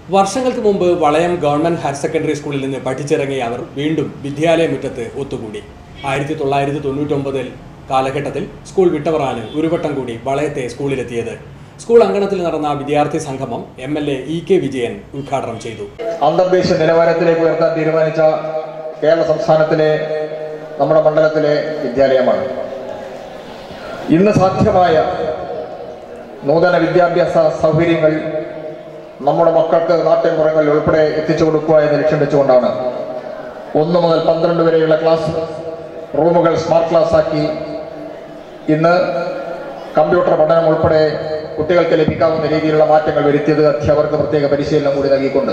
വർഷങ്ങൾക്ക് മുമ്പ് വളയം ഗവൺമെന്റ് ഹയർ സെക്കൻഡറി സ്കൂളിൽ നിന്ന് പഠിച്ചിറങ്ങിയ അവർ വീണ്ടും വിദ്യാലയ മുറ്റത്ത് ഒത്തുകൂടി ആയിരത്തി തൊള്ളായിരത്തി തൊണ്ണൂറ്റൊമ്പതിൽ കാലഘട്ടത്തിൽ സ്കൂൾ വിട്ടവറാണ് ഒരു വട്ടം കൂടി വളയത്തെ സ്കൂളിലെത്തിയത് സ്കൂൾ അങ്കണത്തിൽ നടന്ന വിദ്യാർത്ഥി സംഗമം M L A E K Vijayan ഉദ്ഘാടനം ചെയ്തു അന്തർദേശീയ നിലവാരത്തിലേക്ക് ഉയർത്താൻ തീരുമാനിച്ച കേരള സംസ്ഥാനത്തിലെ നമ്മുടെ മണ്ഡലത്തിലെ വിദ്യാലയമാണ് ഇന്ന് സാധ്യമായ നൂതന വിദ്യാഭ്യാസ സൗകര്യങ്ങൾ നമ്മുടെ മക്കൾക്ക് നാട്ടിൻപുറങ്ങളിൽ ഉൾപ്പെടെ എത്തിച്ചു കൊടുക്കുക എന്ന ലക്ഷ്യം വെച്ചുകൊണ്ടാണ് ഒന്ന് മുതൽ പന്ത്രണ്ട് വരെയുള്ള ക്ലാസ് റൂമുകൾ സ്മാർട്ട് ക്ലാസ് ആക്കി ഇന്ന് കമ്പ്യൂട്ടർ പഠനം ഉൾപ്പെടെ കുട്ടികൾക്ക് ലഭിക്കാവുന്ന രീതിയിലുള്ള മാറ്റങ്ങൾ വരുത്തിയത് അധ്യാപകർക്ക് പ്രത്യേക പരിശീലനം കൂടി നൽകിക്കൊണ്ട്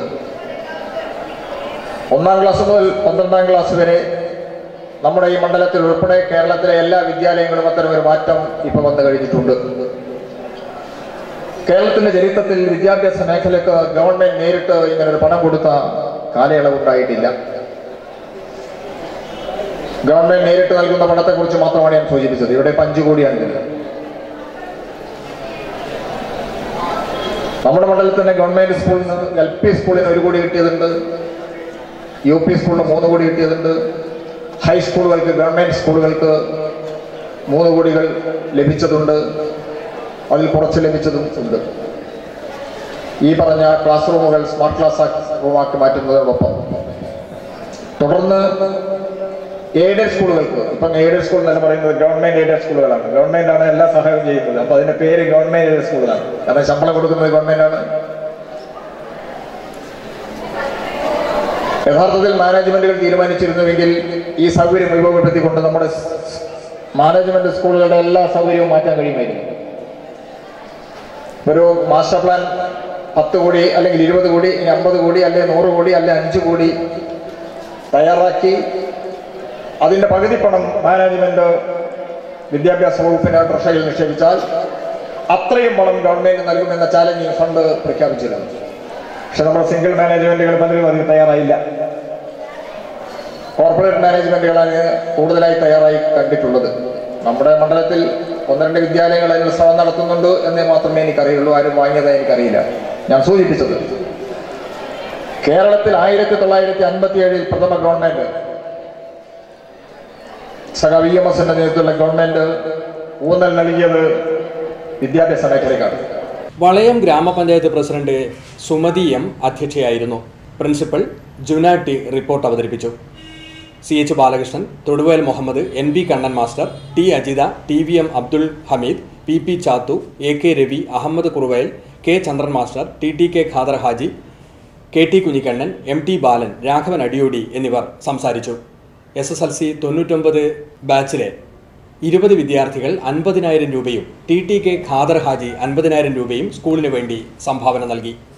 ഒന്നാം ക്ലാസ് മുതൽ പന്ത്രണ്ടാം ക്ലാസ് വരെ നമ്മുടെ ഈ മണ്ഡലത്തിൽ ഉൾപ്പെടെ കേരളത്തിലെ എല്ലാ വിദ്യാലയങ്ങളും അത്തരം ഒരു മാറ്റം ഇപ്പൊ വന്നു കഴിഞ്ഞിട്ടുണ്ട് കേരളത്തിന്റെ ചരിത്രത്തിൽ വിദ്യാഭ്യാസ മേഖലക്ക് ഗവൺമെന്റ് നേരിട്ട് ഇങ്ങനെ ഒരു പണം കൊടുത്ത കാലയളവ് ഉണ്ടായിട്ടില്ല ഗവൺമെന്റ് നേരിട്ട് നൽകുന്ന പണത്തെക്കുറിച്ച് മാത്രമാണ് ഞാൻ സൂചിപ്പിച്ചത് ഇവിടെ ഇപ്പൊ അഞ്ചു കോടിയാണില്ല നമ്മുടെ മണ്ഡലത്തിൽ തന്നെ ഗവൺമെന്റ് സ്കൂളിൽ നിന്ന് എൽ പി സ്കൂളിന് ഒരു കോടി കിട്ടിയതുണ്ട് യു പി സ്കൂളിന് മൂന്ന് കോടി കിട്ടിയതുണ്ട് ഹൈസ്കൂളുകൾക്ക് ഗവൺമെന്റ് സ്കൂളുകൾക്ക് മൂന്ന് കോടികൾ ലഭിച്ചതുണ്ട് അതിൽ കുറച്ച് ലഭിച്ചതും ഉണ്ട് ഈ പറഞ്ഞ ക്ലാസ് റൂമുകൾ സ്മാർട്ട് ക്ലാസ് റൂമാക്കി മാറ്റുന്നതോടൊപ്പം തുടർന്ന് എയ്ഡഡ് സ്കൂളുകൾക്ക് ഇപ്പം എയ്ഡഡ് സ്കൂൾ എന്ന് പറയുന്നത് ഗവൺമെന്റ് എയ്ഡഡ് സ്കൂളുകളാണ് ഗവൺമെന്റ് ആണ് എല്ലാ സഹായവും ചെയ്യുന്നത് അപ്പൊ അതിന്റെ പേര് ഗവൺമെന്റ് എയ്ഡഡ് സ്കൂളാണ് കാരണം ശമ്പളം കൊടുക്കുന്നത് ഗവൺമെന്റ് ആണ് യഥാർത്ഥത്തിൽ മാനേജ്മെന്റുകൾ തീരുമാനിച്ചിരുന്നുവെങ്കിൽ ഈ സൗകര്യം ഉപയോഗപ്പെടുത്തിക്കൊണ്ട് നമ്മുടെ മാനേജ്മെന്റ് സ്കൂളുകളുടെ എല്ലാ സൗകര്യവും മാറ്റാൻ കഴിയുമായിരുന്നു ഒരു മാസ്റ്റർ പ്ലാൻ പത്ത് കോടി അല്ലെങ്കിൽ ഇരുപത് കോടി ഇനി അമ്പത് കോടി അല്ലെങ്കിൽ നൂറ് കോടി അല്ലെങ്കിൽ അഞ്ച് കോടി തയ്യാറാക്കി അതിന്റെ പകുതി പണം മാനേജ്മെന്റ് വിദ്യാഭ്യാസ വകുപ്പിന് ട്രഷറിയിൽ നിക്ഷേപിച്ചാൽ അത്രയും പണം ഗവൺമെന്റ് നൽകുമെന്ന ചാലഞ്ചിങ് ഫണ്ട് പ്രഖ്യാപിച്ചിരുന്നു പക്ഷെ നമ്മുടെ സിംഗിൾ മാനേജ്മെന്റുകൾ പലരും അതിന് തയ്യാറായില്ല കോർപ്പറേറ്റ് മാനേജ്മെന്റുകളാണ് കൂടുതലായി തയ്യാറായി കണ്ടിട്ടുള്ളത് നമ്മുടെ മണ്ഡലത്തിൽ ഒന്ന് രണ്ട് വിദ്യാലയങ്ങൾ അതിന് ശ്രമം നടത്തുന്നുണ്ട് എന്നേ മാത്രമേ എനിക്കറിയുള്ളൂ ആരും വാങ്ങിയതായി എനിക്കറിയില്ല ഞാൻ സൂചിപ്പിച്ചത് കേരളത്തിൽ ആയിരത്തി തൊള്ളായിരത്തി അൻപത്തി ഏഴിൽ പ്രഥമ ഗവൺമെന്റ് സഖ വി എം എസിന്റെ നേതൃത്വത്തിലുള്ള ഗവൺമെന്റ് ഊന്നൽ നൽകിയത് വിദ്യാഭ്യാസ മേഖലയ്ക്കാണ് വളയം ഗ്രാമപഞ്ചായത്ത് പ്രസിഡന്റ് സുമതി എം അധ്യക്ഷയായിരുന്നു പ്രിൻസിപ്പൽ ജുന ടി റിപ്പോർട്ട് അവതരിപ്പിച്ചു സി എച്ച് ബാലകൃഷ്ണൻ തൊടുവേൽ മുഹമ്മദ് എൻ ബി കണ്ണൻ മാസ്റ്റർ ടി അജിത ടി വി എം അബ്ദുൾ ഹമീദ് പി പി ചാത്തു എ കെ രവി അഹമ്മദ് കുറുവയൽ കെ ചന്ദ്രൻ മാസ്റ്റർ ടി ടി കെ ഖാദർ ഹാജി കെ ടി കുഞ്ഞിക്കണ്ണൻ എം ടി ബാലൻ രാഘവൻ അടിയോടി എന്നിവർ സംസാരിച്ചു എസ് എസ് എൽ സി തൊണ്ണൂറ്റൊമ്പത് ബാച്ചിലെ ഇരുപത് വിദ്യാർത്ഥികൾ അൻപതിനായിരം രൂപയും ടി ടി കെ ഖാദർ ഹാജി അൻപതിനായിരം രൂപയും സ്കൂളിന് വേണ്ടി സംഭാവന നൽകി